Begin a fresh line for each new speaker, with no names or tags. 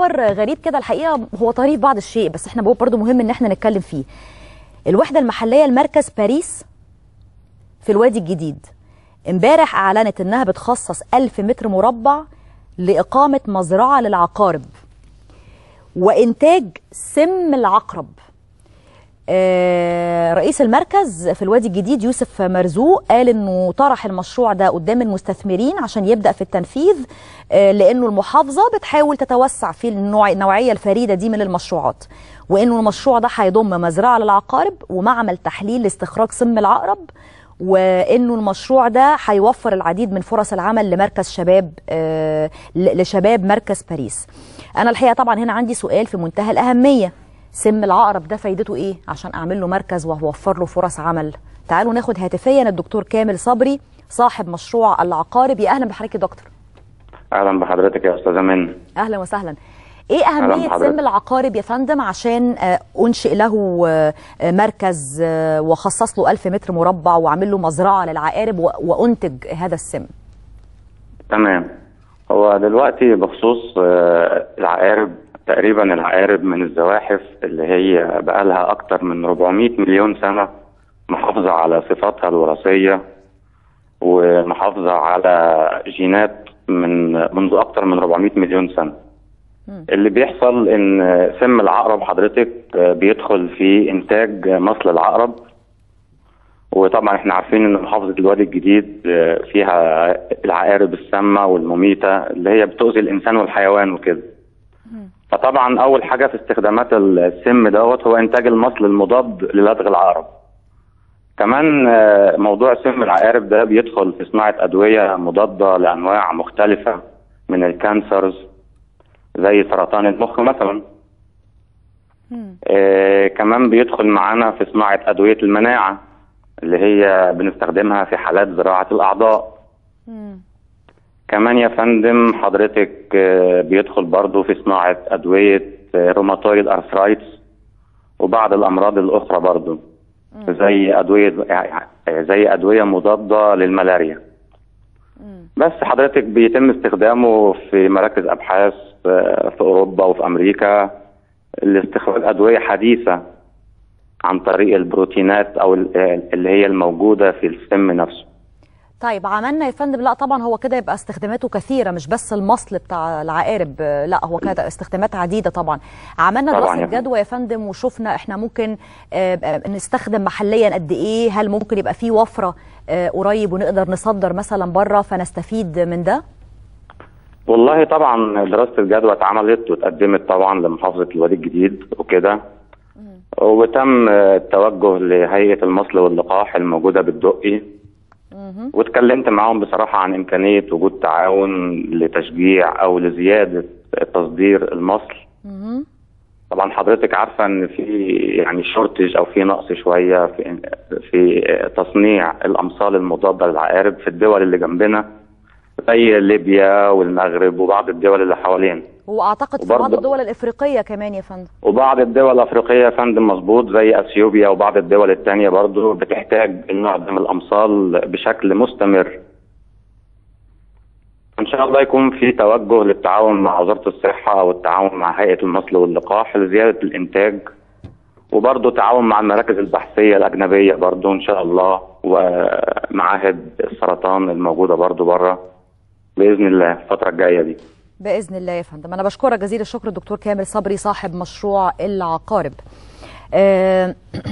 خبر غريب كده الحقيقه هو طريف بعض الشيء بس احنا برضه مهم ان احنا نتكلم فيه الوحده المحليه لمركز باريس في الوادي الجديد امبارح اعلنت انها بتخصص 1000 متر مربع لاقامه مزرعه للعقارب وانتاج سم العقرب آه، رئيس المركز في الوادي الجديد يوسف مرزوق قال انه طرح المشروع ده قدام المستثمرين عشان يبدا في التنفيذ آه، لانه المحافظه بتحاول تتوسع في النوع النوعيه الفريده دي من المشروعات وانه المشروع ده هيضم مزرعه للعقارب ومعمل تحليل لاستخراج سم العقرب وانه المشروع ده هيوفر العديد من فرص العمل لمركز شباب آه، ل- لشباب مركز باريس انا الحقيقه طبعا هنا عندي سؤال في منتهى الاهميه سم العقرب ده فايدته ايه عشان اعمل له مركز واوفر له فرص عمل تعالوا ناخد هاتفيا الدكتور كامل صبري صاحب مشروع العقارب يا اهلا بحضرتك يا دكتور
اهلا بحضرتك يا استاذه منى
اهلا وسهلا ايه اهميه
بحضرتك.
سم العقارب يا فندم عشان آه، انشئ له آه، آه، مركز آه، واخصص له 1000 متر مربع واعمل له مزرعه للعقارب و- وانتج هذا السم
تمام هو دلوقتي بخصوص آه، العقارب تقريبا العقارب من الزواحف اللي هي بقالها اكتر من 400 مليون سنه محافظه على صفاتها الوراثيه ومحافظه على جينات من منذ اكتر من 400 مليون سنه اللي بيحصل ان سم العقرب حضرتك آه، بيدخل في انتاج مصل العقرب وطبعا احنا عارفين ان محافظه الوادي الجديد آه، فيها العقارب السامه والمميته اللي هي بتؤذي الانسان والحيوان وكده فطبعا اول حاجه في استخدامات السم دوت هو انتاج المصل المضاد للدغ العقرب كمان آه، موضوع سم العقارب ده بيدخل في صناعه ادويه مضاده لانواع مختلفه من الكانسرز زي سرطان المخ مثلا آه كمان بيدخل معانا في صناعه ادويه المناعه اللي هي بنستخدمها في حالات زراعه الاعضاء كمان يا فندم حضرتك آه، بيدخل برضو في صناعة أدوية آه، روماتويد أرثرايتس وبعض الأمراض الأخرى برضو زي أدوية آه، زي أدوية مضادة للملاريا بس حضرتك بيتم استخدامه في مراكز أبحاث آه، في أوروبا وفي أمريكا لاستخراج أدوية حديثة عن طريق البروتينات أو ال- آه، اللي هي الموجودة في السم نفسه
طيب عملنا يا فندم لا طبعا هو كده يبقى استخداماته كثيره مش بس المصل بتاع العقارب آه، لا هو كده استخدامات عديده طبعا عملنا
طبعاً
دراسه
يا فندم.
جدوى يا فندم وشفنا احنا ممكن آه، آه، نستخدم محليا قد ايه هل ممكن يبقى في وفره آه، قريب ونقدر نصدر مثلا بره فنستفيد من ده
والله طبعا دراسة الجدوى اتعملت واتقدمت طبعا لمحافظة الوادي الجديد وكده وتم التوجه لهيئة المصل واللقاح الموجودة بالدقي واتكلمت معاهم بصراحة عن إمكانية وجود تعاون لتشجيع أو لزيادة تصدير المصل طبعا حضرتك عارفة إن في يعني شورتج أو في نقص شوية في في تصنيع الأمصال المضادة للعقارب في الدول اللي جنبنا زي ليبيا والمغرب وبعض الدول اللي حوالينا
واعتقد في بعض
وبرضه-
الدول الافريقيه كمان يا فندم
وبعض الدول الافريقيه يا فندم مظبوط زي اثيوبيا وبعض الدول الثانيه برضو بتحتاج النوع ده من الامصال بشكل مستمر ان شاء الله يكون في توجه للتعاون مع وزاره الصحه او التعاون مع هيئه المصل واللقاح لزياده الانتاج وبرضه تعاون مع المراكز البحثيه الاجنبيه برضه ان شاء الله ومعاهد السرطان الموجوده برضه بره باذن الله الفتره الجايه دي
باذن الله يا فندم انا بشكرك جزيل الشكر الدكتور كامل صبري صاحب مشروع العقارب آه،